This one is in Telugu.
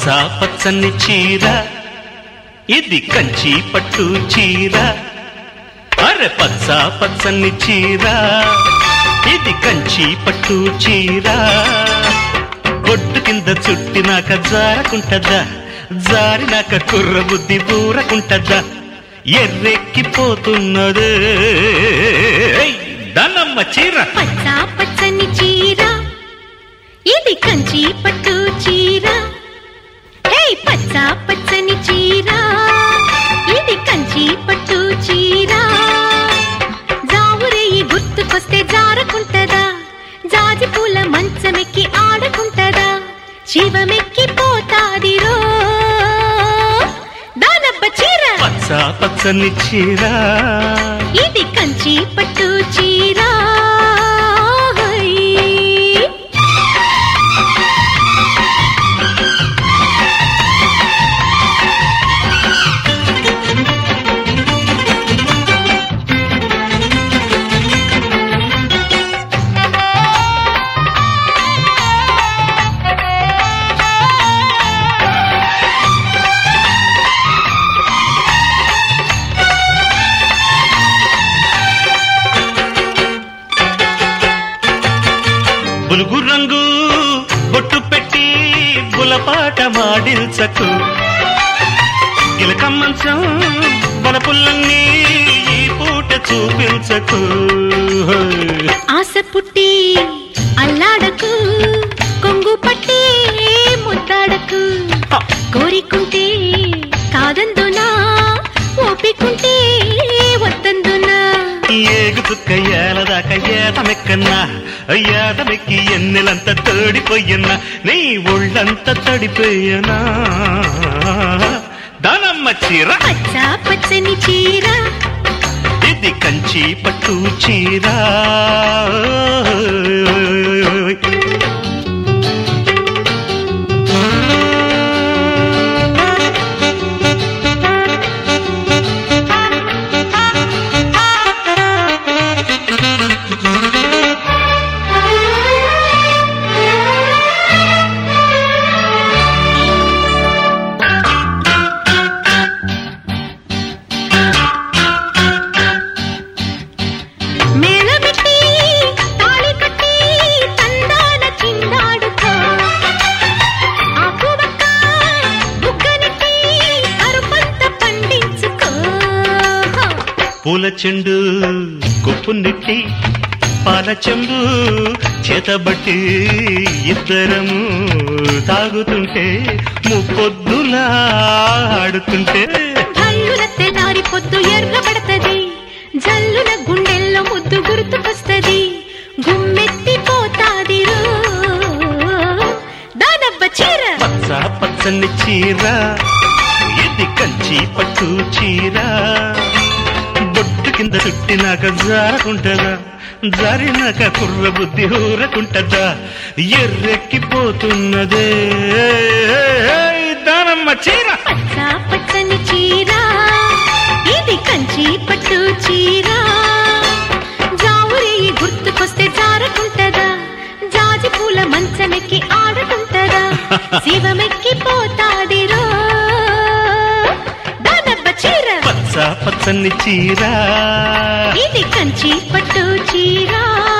పచ్చని చీర ఇది కంచి పట్టు చీర అరే పచ్చ పచ్చని చీర ఇది కంచి పట్టు చీర బొట్టు కింద చుట్టినాక జారకుంటదా జారినాక కుర్ర బుద్ధి బూరకుంటదా ఎర్రెక్కిపోతున్నదే దానమ్మ చీర పచ్చ పచ్చని చీర ఇది కంచి పట్టు చీర హే పచ్చ పచ్చని చీర ఇది కంచి పట్టు చీర జావురేయి గుర్తుకొస్తే జారకుంటదా జాజి పూల మంచమెక్కి ఆడుకుంటదా శివమెక్కి పోతాదిరో దానబ్బ చీర పచ్చ పచ్చని చీర ఇది కంచి పట్టు చీర బులుగు రంగు బొట్టు పెట్టి బులపాట మాడిల్చకు గిలక మంచం బలపుల్లన్నీ ఈ పూట చూపించకు ఆశ పుట్టి అల్లాడకు కొంగు పట్టి ముద్దాడకు కోరికుంటే కాదందునా ఓపికుంటే వద్దందునా ఏగు చుక్క ఏలదాకా ఏటమెక్కన్నా ఏటమెక్కి ఎన్నెలంతా తడిపోయన్నా నీ ఒళ్ళంతా తడిపోయనా దానమ్మ చీర పచ్చ పచ్చని చీర ఇది కంచి పట్టు చీర మేళమెట్టి తాళి కట్టి తందాన చిందాడుకో ఆకువక్క బుగ్గనెట్టి అరుపంత పండించుకో పూల చెండు కొప్పు నెట్టి పాల చెంబు చేతబట్టి ఇద్దరము తాగుతుంటే ముప్పొద్దులా ఆడుతుంటే భల్లున తెల్లారి పొద్దు ఎర్రబడతది జల్లున గుండెల్లో ముద్దు గుర్తుకొస్తది గుమ్మెత్తి పోతాదిరో దానబ్బ చీర పచ్చ పచ్చని చీర ఇది కంచి పట్టు చీర బొట్టు కింద చుట్టినాక జారకుంటదా జారినాక కుర్ర బుద్ధి ఊరకుంటదా ఎర్రెక్కిపోతున్నదే దానమ్మ చీర పచ్చ పచ్చని చీర ఇది కంచి పట్టు చీర జావురి గుర్తుకొస్తే జారకుంటదా జాజి పూల మంచమెక్కి ఆడుకుంటదా శివమెక్కి పోతాదిరో దానబ్బ చీర పచ్చ పచ్చని చీర ఇది కంచి పట్టు చీర